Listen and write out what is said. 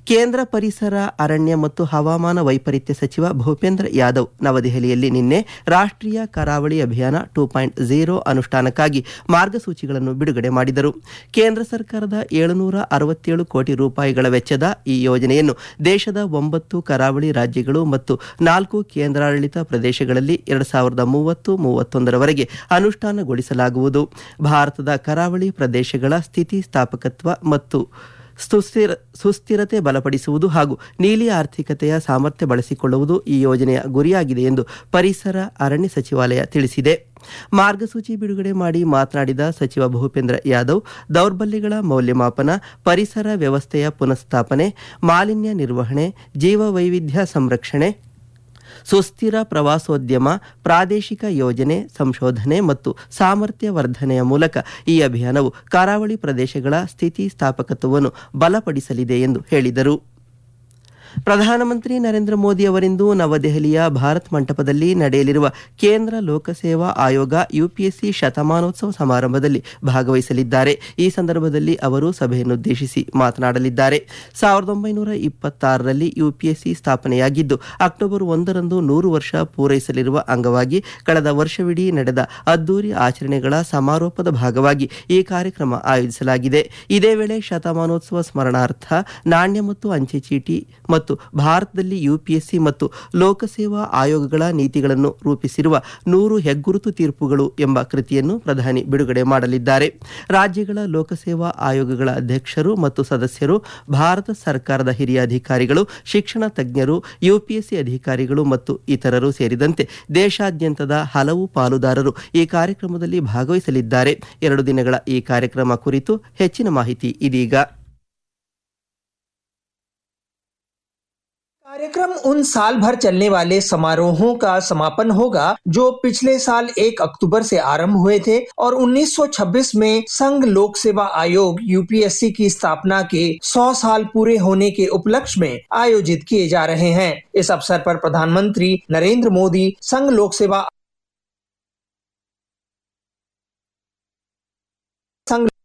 ಕೇಂದ್ರ ಪರಿಸರ ಅರಣ್ಯ ಮತ್ತು ಹವಾಮಾನ ವೈಪರೀತ್ಯ ಸಚಿವ ಭೂಪೇಂದ್ರ ಯಾದವ್ ನವದೆಹಲಿಯಲ್ಲಿ ನಿನ್ನೆ ರಾಷ್ಟ್ರೀಯ ಕರಾವಳಿ ಅಭಿಯಾನ ಟೂ ಪಾಯಿಂಟ್ ಝೀರೋ ಅನುಷ್ಠಾನಕ್ಕಾಗಿ ಮಾರ್ಗಸೂಚಿಗಳನ್ನು ಬಿಡುಗಡೆ ಮಾಡಿದರು ಕೇಂದ್ರ ಸರ್ಕಾರದ ಏಳುನೂರ ಅರವತ್ತೇಳು ಕೋಟಿ ರೂಪಾಯಿಗಳ ವೆಚ್ಚದ ಈ ಯೋಜನೆಯನ್ನು ದೇಶದ ಒಂಬತ್ತು ಕರಾವಳಿ ರಾಜ್ಯಗಳು ಮತ್ತು ನಾಲ್ಕು ಕೇಂದ್ರಾಡಳಿತ ಪ್ರದೇಶಗಳಲ್ಲಿ ಎರಡು ಸಾವಿರದ ಮೂವತ್ತು ಮೂವತ್ತೊಂದರವರೆಗೆ ಅನುಷ್ಠಾನಗೊಳಿಸಲಾಗುವುದು ಭಾರತದ ಕರಾವಳಿ ಪ್ರದೇಶಗಳ ಸ್ಥಿತಿಸ್ಥಾಪಕತ್ವ ಮತ್ತು ಸುಸ್ಥಿರ ಸುಸ್ಥಿರತೆ ಬಲಪಡಿಸುವುದು ಹಾಗೂ ನೀಲಿ ಆರ್ಥಿಕತೆಯ ಸಾಮರ್ಥ್ಯ ಬಳಸಿಕೊಳ್ಳುವುದು ಈ ಯೋಜನೆಯ ಗುರಿಯಾಗಿದೆ ಎಂದು ಪರಿಸರ ಅರಣ್ಯ ಸಚಿವಾಲಯ ತಿಳಿಸಿದೆ ಮಾರ್ಗಸೂಚಿ ಬಿಡುಗಡೆ ಮಾಡಿ ಮಾತನಾಡಿದ ಸಚಿವ ಭೂಪೇಂದ್ರ ಯಾದವ್ ದೌರ್ಬಲ್ಯಗಳ ಮೌಲ್ಯಮಾಪನ ಪರಿಸರ ವ್ಯವಸ್ಥೆಯ ಪುನಃಸ್ಥಾಪನೆ ಮಾಲಿನ್ಯ ನಿರ್ವಹಣೆ ಜೀವ ವೈವಿಧ್ಯ ಸಂರಕ್ಷಣೆ ಸುಸ್ಥಿರ ಪ್ರವಾಸೋದ್ಯಮ ಪ್ರಾದೇಶಿಕ ಯೋಜನೆ ಸಂಶೋಧನೆ ಮತ್ತು ಸಾಮರ್ಥ್ಯ ವರ್ಧನೆಯ ಮೂಲಕ ಈ ಅಭಿಯಾನವು ಕರಾವಳಿ ಪ್ರದೇಶಗಳ ಸ್ಥಿತಿಸ್ಥಾಪಕತ್ವವನ್ನು ಬಲಪಡಿಸಲಿದೆ ಎಂದು ಹೇಳಿದರು ಪ್ರಧಾನಮಂತ್ರಿ ನರೇಂದ್ರ ಮೋದಿ ಅವರಿಂದು ನವದೆಹಲಿಯ ಭಾರತ್ ಮಂಟಪದಲ್ಲಿ ನಡೆಯಲಿರುವ ಕೇಂದ್ರ ಲೋಕಸೇವಾ ಆಯೋಗ ಯುಪಿಎಸ್ಸಿ ಶತಮಾನೋತ್ಸವ ಸಮಾರಂಭದಲ್ಲಿ ಭಾಗವಹಿಸಲಿದ್ದಾರೆ ಈ ಸಂದರ್ಭದಲ್ಲಿ ಅವರು ಸಭೆಯನ್ನುದ್ದೇಶಿಸಿ ಮಾತನಾಡಲಿದ್ದಾರೆ ಸಾವಿರದ ಒಂಬೈನೂರ ಇಪ್ಪತ್ತಾರರಲ್ಲಿ ಯುಪಿಎಸ್ಸಿ ಸ್ಥಾಪನೆಯಾಗಿದ್ದು ಅಕ್ಟೋಬರ್ ಒಂದರಂದು ನೂರು ವರ್ಷ ಪೂರೈಸಲಿರುವ ಅಂಗವಾಗಿ ಕಳೆದ ವರ್ಷವಿಡೀ ನಡೆದ ಅದ್ದೂರಿ ಆಚರಣೆಗಳ ಸಮಾರೋಪದ ಭಾಗವಾಗಿ ಈ ಕಾರ್ಯಕ್ರಮ ಆಯೋಜಿಸಲಾಗಿದೆ ಇದೇ ವೇಳೆ ಶತಮಾನೋತ್ಸವ ಸ್ಮರಣಾರ್ಥ ನಾಣ್ಯ ಮತ್ತು ಅಂಚೆ ಚೀಟಿ ಮತ್ತು ಭಾರತದಲ್ಲಿ ಯುಪಿಎಸ್ಸಿ ಮತ್ತು ಲೋಕಸೇವಾ ಆಯೋಗಗಳ ನೀತಿಗಳನ್ನು ರೂಪಿಸಿರುವ ನೂರು ಹೆಗ್ಗುರುತು ತೀರ್ಪುಗಳು ಎಂಬ ಕೃತಿಯನ್ನು ಪ್ರಧಾನಿ ಬಿಡುಗಡೆ ಮಾಡಲಿದ್ದಾರೆ ರಾಜ್ಯಗಳ ಲೋಕಸೇವಾ ಆಯೋಗಗಳ ಅಧ್ಯಕ್ಷರು ಮತ್ತು ಸದಸ್ಯರು ಭಾರತ ಸರ್ಕಾರದ ಹಿರಿಯ ಅಧಿಕಾರಿಗಳು ಶಿಕ್ಷಣ ತಜ್ಞರು ಯುಪಿಎಸ್ಸಿ ಅಧಿಕಾರಿಗಳು ಮತ್ತು ಇತರರು ಸೇರಿದಂತೆ ದೇಶಾದ್ಯಂತದ ಹಲವು ಪಾಲುದಾರರು ಈ ಕಾರ್ಯಕ್ರಮದಲ್ಲಿ ಭಾಗವಹಿಸಲಿದ್ದಾರೆ ಎರಡು ದಿನಗಳ ಈ ಕಾರ್ಯಕ್ರಮ ಕುರಿತು ಹೆಚ್ಚಿನ ಮಾಹಿತಿ ಇದೀಗ कार्यक्रम उन साल भर चलने वाले समारोहों का समापन होगा जो पिछले साल 1 अक्टूबर से आरंभ हुए थे और 1926 में संघ लोक सेवा आयोग यूपीएससी की स्थापना के 100 साल पूरे होने के उपलक्ष्य में आयोजित किए जा रहे हैं इस अवसर पर प्रधानमंत्री नरेंद्र मोदी संघ लोक सेवा संघ